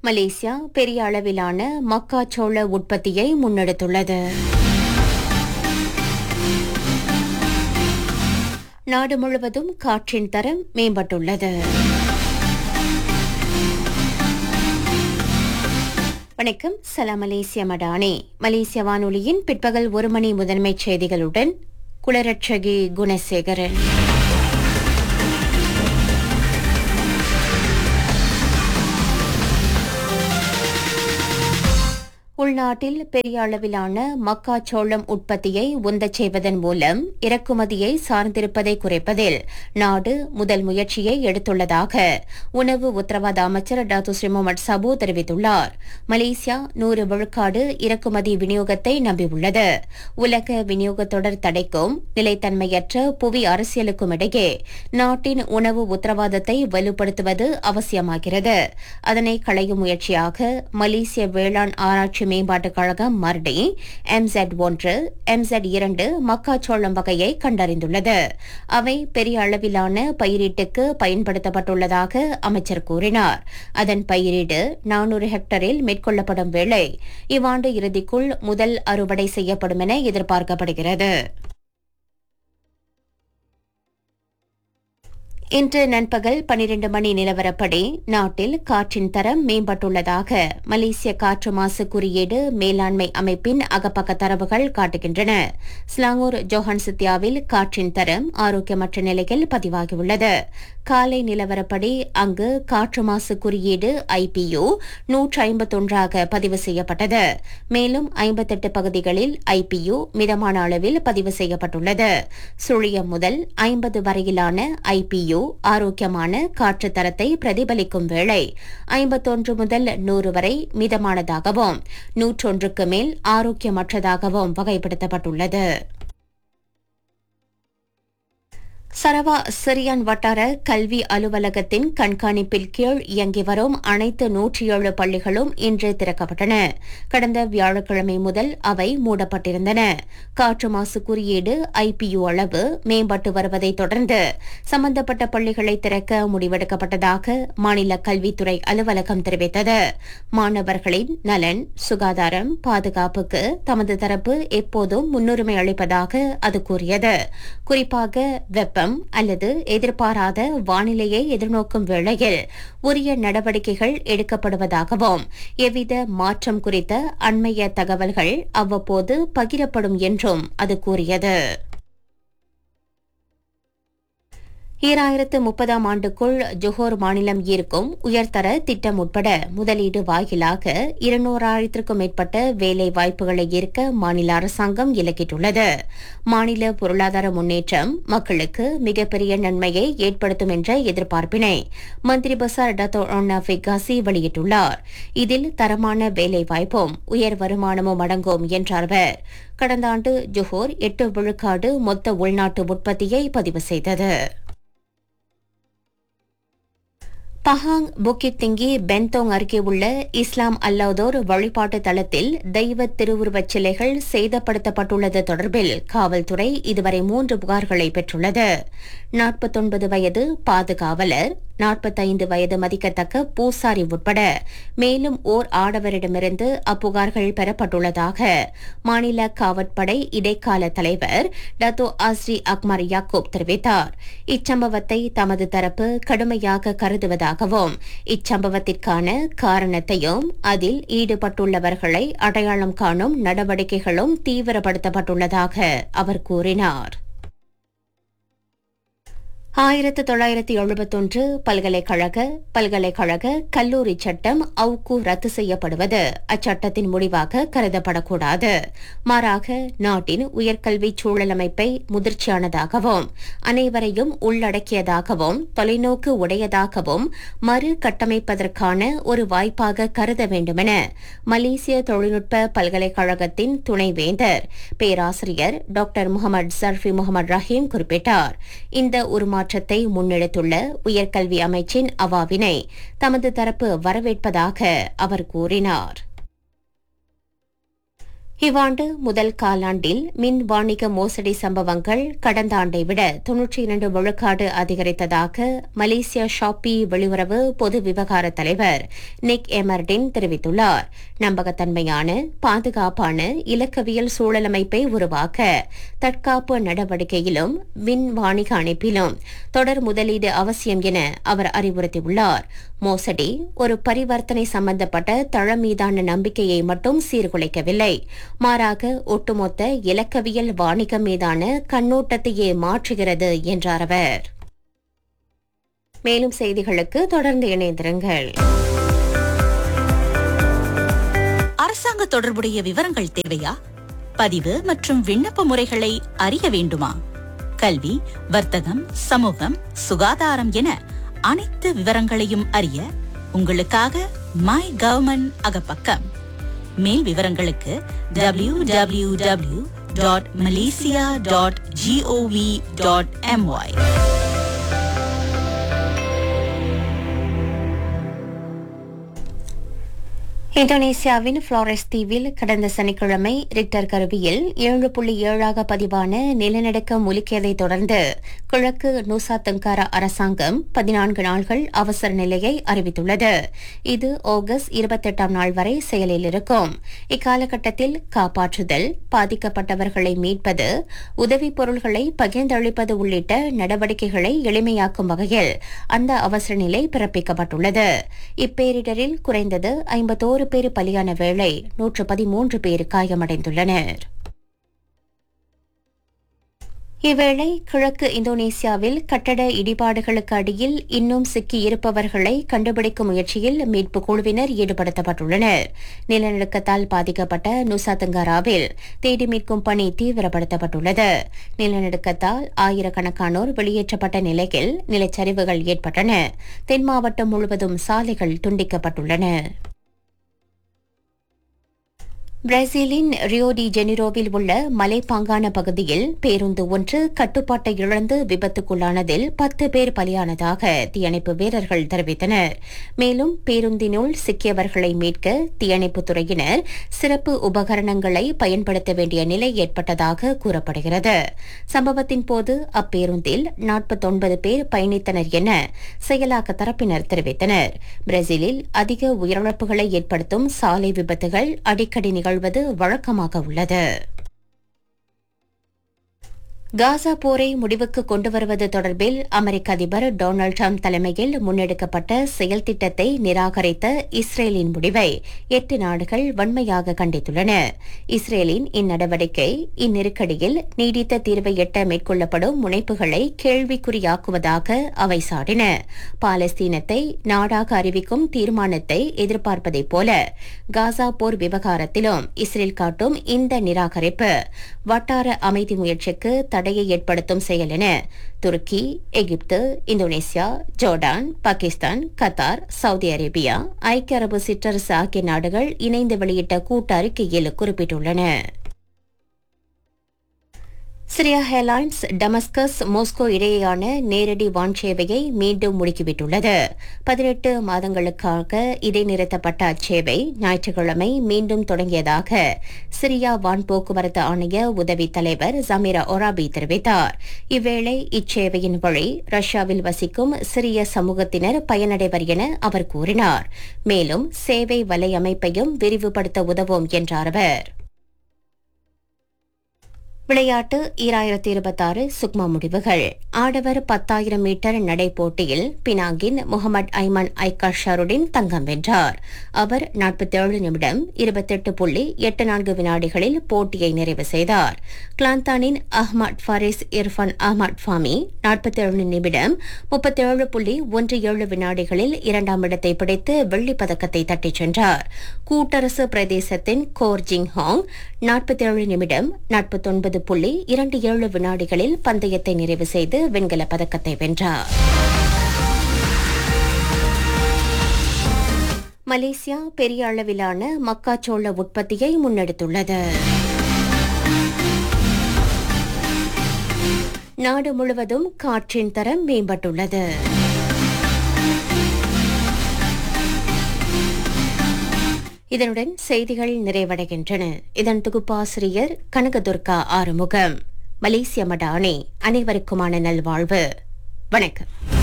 Malaysia பெரிய அளவிலான மக்காச்சோள உற்பத்தியை முன்னெடுத்துள்ளது நாடு முழுவதும் காற்றின் தரம் மேம்பட்டுள்ளது வணக்கம் சலாம் மலேசிய மடானே மலேசிய வானொலியின் பிற்பகல் ஒரு மணி முதன்மைச் செய்திகளுடன் குளரட்சகி குணசேகரன் உள்நாட்டில் பெரிய அளவிலான மக்காச்சோளம் உற்பத்தியை உந்தச் செய்வதன் மூலம் இறக்குமதியை சார்ந்திருப்பதை குறைப்பதில் நாடு முதல் முயற்சியை எடுத்துள்ளதாக உணவு உத்தரவாத அமைச்சர் டாக்டர் ஸ்ரீ முகமது சபு தெரிவித்துள்ளார் மலேசியா நூறு விழுக்காடு இறக்குமதி விநியோகத்தை நம்பியுள்ளது உலக விநியோக தொடர் தடைக்கும் நிலைத்தன்மையற்ற புவி அரசியலுக்கும் இடையே நாட்டின் உணவு உத்தரவாதத்தை வலுப்படுத்துவது அவசியமாகிறது அதனை களையும் முயற்சியாக மலேசிய வேளாண் ஆராய்ச்சி மேம்பாட்டுக் கழகம் மர்டி எம்செட் ஒன்று எம்செட் இரண்டு மக்காச்சோளம் வகையை கண்டறிந்துள்ளது அவை பெரிய அளவிலான பயிரீட்டுக்கு பயன்படுத்தப்பட்டுள்ளதாக அமைச்சர் கூறினார் அதன் பயிரீடு நானூறு ஹெக்டரில் மேற்கொள்ளப்படும் வேளை இவ்வாண்டு இறுதிக்குள் முதல் அறுவடை செய்யப்படும் என எதிர்பார்க்கப்படுகிறது இன்று நண்பகல் பனிரண்டு மணி நிலவரப்படி நாட்டில் காற்றின் தரம் மேம்பட்டுள்ளதாக மலேசிய காற்று மாசு குறியீடு மேலாண்மை அமைப்பின் அகப்பக்க தரவுகள் காட்டுகின்றன ஸ்லாங்கூர் ஜோஹன்சித்யாவில் காற்றின் தரம் ஆரோக்கியமற்ற நிலையில் பதிவாகியுள்ளது காலை நிலவரப்படி அங்கு காற்று மாசு குறியீடு ஐபியு நூற்று ஐம்பத்தொன்றாக பதிவு செய்யப்பட்டது மேலும் ஐம்பத்தெட்டு பகுதிகளில் ஐபியு மிதமான அளவில் பதிவு செய்யப்பட்டுள்ளது சுழியம் முதல் ஐம்பது வரையிலான ஐபியு ஆரோக்கியமான காற்று தரத்தை பிரதிபலிக்கும் வேளை ஐம்பத்தொன்று முதல் நூறு வரை மிதமானதாகவும் நூற்றொன்றுக்கு மேல் ஆரோக்கியமற்றதாகவும் வகைப்படுத்தப்பட்டுள்ளது சரவா சிரியான் வட்டார கல்வி அலுவலகத்தின் கண்காணிப்பில் கீழ் இயங்கி வரும் அனைத்து நூற்றி ஏழு பள்ளிகளும் இன்று திறக்கப்பட்டன கடந்த வியாழக்கிழமை முதல் அவை மூடப்பட்டிருந்தன காற்று மாசு குறியீடு ஐபியு அளவு மேம்பட்டு வருவதை தொடர்ந்து சம்பந்தப்பட்ட பள்ளிகளை திறக்க முடிவெடுக்கப்பட்டதாக மாநில கல்வித்துறை அலுவலகம் தெரிவித்தது மாணவர்களின் நலன் சுகாதாரம் பாதுகாப்புக்கு தமது தரப்பு எப்போதும் முன்னுரிமை அளிப்பதாக அது கூறியது குறிப்பாக வெப்பம் அல்லது எதிர்பாராத வானிலையை எதிர்நோக்கும் வேளையில் உரிய நடவடிக்கைகள் எடுக்கப்படுவதாகவும் எவ்வித மாற்றம் குறித்த அண்மைய தகவல்கள் அவ்வப்போது பகிரப்படும் என்றும் அது கூறியது ஈராயிரத்து முப்பதாம் ஆண்டுக்குள் ஜொஹோர் மாநிலம் ஈர்க்கும் உயர்தர திட்டம் உட்பட முதலீடு வாயிலாக இருநூறாயிரத்திற்கும் மேற்பட்ட வேலை வாய்ப்புகளை ஈர்க்க மாநில அரசாங்கம் இலக்கிட்டுள்ளது மாநில பொருளாதார முன்னேற்றம் மக்களுக்கு மிகப்பெரிய நன்மையை ஏற்படுத்தும் என்ற எதிர்பார்ப்பினை மந்திரி பசார் டத்தோ ஃபிகாசி வெளியிட்டுள்ளார் இதில் தரமான வேலை வாய்ப்பும் உயர் வருமானமும் அடங்கும் என்றார் அவர் கடந்த ஆண்டு ஜொஹோர் எட்டு விழுக்காடு மொத்த உள்நாட்டு உற்பத்தியை பதிவு செய்தது பஹாங் புக்கிட் திங்கி பென்தோங் அருகே உள்ள இஸ்லாம் அல்லாதோர் வழிபாட்டு தளத்தில் தெய்வ திருவுருவச் சிலைகள் சேதப்படுத்தப்பட்டுள்ளது தொடர்பில் காவல்துறை இதுவரை மூன்று புகார்களை பெற்றுள்ளது நாற்பத்தொன்பது வயது பாதுகாவலர் நாற்பத்தைந்து வயது மதிக்கத்தக்க பூசாரி உட்பட மேலும் ஓர் ஆடவரிடமிருந்து அப்புகார்கள் பெறப்பட்டுள்ளதாக மாநில காவற்படை இடைக்கால தலைவர் டத்தோ ஆஸ்ரி அக்மர் யாக்கூப் தெரிவித்தார் இச்சம்பவத்தை தமது தரப்பு கடுமையாக கருதுவதாகவும் இச்சம்பவத்திற்கான காரணத்தையும் அதில் ஈடுபட்டுள்ளவர்களை அடையாளம் காணும் நடவடிக்கைகளும் தீவிரப்படுத்தப்பட்டுள்ளதாக அவர் கூறினார் ஆயிரத்து தொள்ளாயிரத்தி எழுபத்தொன்று பல்கலைக்கழக பல்கலைக்கழக கல்லூரி சட்டம் அவுக்கு ரத்து செய்யப்படுவது அச்சட்டத்தின் முடிவாக கருதப்படக்கூடாது மாறாக நாட்டின் உயர்கல்வி சூழலமைப்பை முதிர்ச்சியானதாகவும் அனைவரையும் உள்ளடக்கியதாகவும் தொலைநோக்கு உடையதாகவும் மறு கட்டமைப்பதற்கான ஒரு வாய்ப்பாக கருத வேண்டுமென மலேசிய தொழில்நுட்ப பல்கலைக்கழகத்தின் துணைவேந்தர் பேராசிரியர் doctor Mohamad Sarfi Mohamad Rahim குறிப்பிட்டார் இந்த உருமாற்ற மாற்றத்தை முன்னெடுத்துள்ள உயர்கல்வி அமைச்சின் அவாவினை தமது தரப்பு வரவேற்பதாக அவர் கூறினார் இவ்வாண்டு முதல் காலாண்டில் மின் வாணிக மோசடி சம்பவங்கள் கடந்த ஆண்டை விட தொன்னூற்றி இரண்டு விழுக்காடு அதிகரித்ததாக மலேசியா ஷாப்பி வெளியுறவு பொது விவகார தலைவர் நிக் எமர்டின் தெரிவித்துள்ளார் நம்பகத்தன்மையான பாதுகாப்பான இலக்கவியல் சூழலமைப்பை உருவாக்க தற்காப்பு நடவடிக்கையிலும் மின் வாணிக அமைப்பிலும் தொடர் முதலீடு அவசியம் என அவர் அறிவுறுத்தியுள்ளார் மோசடி ஒரு பரிவர்த்தனை சம்பந்தப்பட்ட தளம் மீதான நம்பிக்கையை மட்டும் சீர்குலைக்கவில்லை மாறாக ஒட்டுமொத்த இலக்கவியல் வாணிகம் மீதான கண்ணோட்டத்தையே மாற்றுகிறது என்றார் அவர் மேலும் செய்திகளுக்கு தொடர்ந்து இணைந்திருங்கள் அரசாங்க தொடர்புடைய விவரங்கள் தேவையா பதிவு மற்றும் விண்ணப்ப முறைகளை அறிய வேண்டுமா கல்வி வர்த்தகம் சமூகம் சுகாதாரம் என அனைத்து விவரங்களையும் அறிய உங்களுக்காக மை கவர்மெண்ட் அகப்பக்கம் மேல் விவரங்களுக்கு W W W dot Malaysia dot GOV dot MY இந்தோனேசியாவின் புளோரஸ் தீவில் கடந்த சனிக்கிழமை ரிக்டர் கருவியில் ஏழு புள்ளி ஏழாக பதிவான நிலநடுக்கம் முலுக்கியதை தொடர்ந்து கிழக்கு நூசா தெங்காரா அரசாங்கம் பதினான்கு நாள்கள் அவசர நிலையை அறிவித்துள்ளது இது ஆகஸ்ட் இருபத்தெட்டாம் நாள் வரை செயலில் இருக்கும் இக்காலகட்டத்தில் காப்பாற்றுதல் பாதிக்கப்பட்டவர்களை மீட்பது உதவிப் பொருள்களை பகிர்ந்தளிப்பது உள்ளிட்ட நடவடிக்கைகளை எளிமையாக்கும் வகையில் அந்த அவசர நிலை பிறப்பிக்கப்பட்டுள்ளது இப்பேரிடரில் குறைந்தது ஐம்பத்தோரு பேர் பலியான வேளை நூற்று பதிமூன்று பேர் காயமடைந்துள்ளனர் இவ்வேளை கிழக்கு இந்தோனேசியாவில் கட்டட இடிபாடுகளுக்கு அடியில் இன்னும் சிக்கியிருப்பவர்களை கண்டுபிடிக்கும் முயற்சியில் மீட்புக் குழுவினர் ஈடுபடுத்தப்பட்டுள்ளனர் நிலநடுக்கத்தால் பாதிக்கப்பட்ட நுசா தெங்காராவில் தேடி மீட்கும் பணி தீவிரப்படுத்தப்பட்டுள்ளது நிலநடுக்கத்தால் ஆயிரக்கணக்கானோர் வெளியேற்றப்பட்ட நிலையில் நிலச்சரிவுகள் ஏற்பட்டன தென் மாவட்டம் முழுவதும் சாலைகள் துண்டிக்கப்பட்டுள்ளன பிரேசிலின் ரியோ டி ஜெனிரோவில் உள்ள மலைப்பாங்கான பகுதியில் பேருந்து ஒன்று கட்டுப்பாட்டை இழந்து விபத்துக்குள்ளானதில் பத்து பேர் பலியானதாக தீயணைப்பு வீரர்கள் தெரிவித்தனர் மேலும் பேருந்தினுள் சிக்கியவர்களை மீட்க தீயணைப்புத் துறையினர் சிறப்பு உபகரணங்களை பயன்படுத்த வேண்டிய நிலை ஏற்பட்டதாக கூறப்படுகிறது சம்பவத்தின் போது அப்பேருந்தில் நாற்பத்தொன்பது பேர் பயணித்தனர் என செயலாக்க தரப்பினர் தெரிவித்தனர் பிரேசிலில் அதிக உயிரிழப்புகளை ஏற்படுத்தும் சாலை விபத்துகள் அடிக்கடி நிகழ்வது வழக்கமாக உள்ளது காசா போரை முடிவுக்கு கொண்டு வருவது தொடர்பில் அமெரிக்க அதிபர் டொனால்டு ட்ரம்ப் தலைமையில் முன்னெடுக்கப்பட்ட செயல் திட்டத்தை நிராகரித்த இஸ்ரேலின் முடிவை எட்டு நாடுகள் வன்மையாக கண்டித்துள்ளன இஸ்ரேலின் இந்நடவடிக்கை இந்நெருக்கடியில் நீடித்த தீர்வை எட்ட மேற்கொள்ளப்படும் முனைப்புகளை கேள்விக்குறியாக்குவதாக அவை சாடின பாலஸ்தீனத்தை நாடாக அறிவிக்கும் தீர்மானத்தை எதிர்பார்ப்பதைப் போல காசா போர் விவகாரத்திலும் இஸ்ரேல் காட்டும் இந்த நிராகரிப்பு வட்டார அமைதி முயற்சிக்கு தடையை ஏற்படுத்தும் செயல் என துருக்கி எகிப்து Indonesia Jordan Pakistan Qatar Saudi Arabia ஐக்கிய அரபு சிற்றரசு ஆகிய நாடுகள் இணைந்து வெளியிட்ட கூட்டு அறிக்கையில் குறிப்பிட்டுள்ளன சிரியா ஏர்லைன்ஸ் டமஸ்கஸ் மோஸ்கோ இடையேயான நேரடி வான் சேவையை மீண்டும் முடுக்கிவிட்டுள்ளது பதினெட்டு மாதங்களுக்காக இடைநிறுத்தப்பட்ட அச்சேவை ஞாயிற்றுக்கிழமை மீண்டும் தொடங்கியதாக சிரியா வான் போக்குவரத்து ஆணைய உதவி தலைவர் ஜமீரா ஒராபி தெரிவித்தார் இவ்வேளை இச்சேவையின் வழி ரஷ்யாவில் வசிக்கும் சிரிய சமூகத்தினர் பயனடைவர் என அவர் கூறினார் மேலும் சேவை வலையமைப்பையும் விரிவுபடுத்த உதவும் என்றார் அவர் விளையாட்டு ஈராயிரத்தி இருபத்தாறு சுக்மா முடிவுகள் ஆடவர் பத்தாயிரம் மீட்டர் நடை போட்டியில் பினாங்கின் முகமது ஐமன் ஐக்கர் ஷருடின் தங்கம் வென்றார் அவர் நாற்பத்தேழு நிமிடம் இருபத்தெட்டு புள்ளி எட்டு நான்கு வினாடிகளில் போட்டியை நிறைவு செய்தார் கிளாந்தானின் Ahmad Faris Irfan Ahmad Fahmi நாற்பத்தேழு நிமிடம் முப்பத்தேழு புள்ளி ஒன்று ஏழு வினாடிகளில் இரண்டாம் இடத்தை பிடித்து வெள்ளிப் பதக்கத்தை தட்டிச் சென்றார் கூட்டரசு பிரதேசத்தின் கோர் ஜிங் ஹாங் நாற்பத்தேழு நிமிடம் நாற்பத்தொன்பது புள்ளி இரண்டு ஏழு வினாடிகளில் பந்தயத்தை நிறைவு செய்து வெண்கலப் பதக்கத்தை வென்றார் மலேசியா பெரிய அளவிலான மக்காச்சோள உற்பத்தியை முன்னெடுத்துள்ளது நாடு முழுவதும் காற்றின் தரம் மேம்பட்டுள்ளது இதனுடன் செய்திகள் நிறைவடைகின்றன இதன் தொகுப்பாசிரியர் கனகதுர்கா ஆறுமுகம் மலேசிய மடானே அனைவருக்குமான நல்வாழ்வு வணக்கம்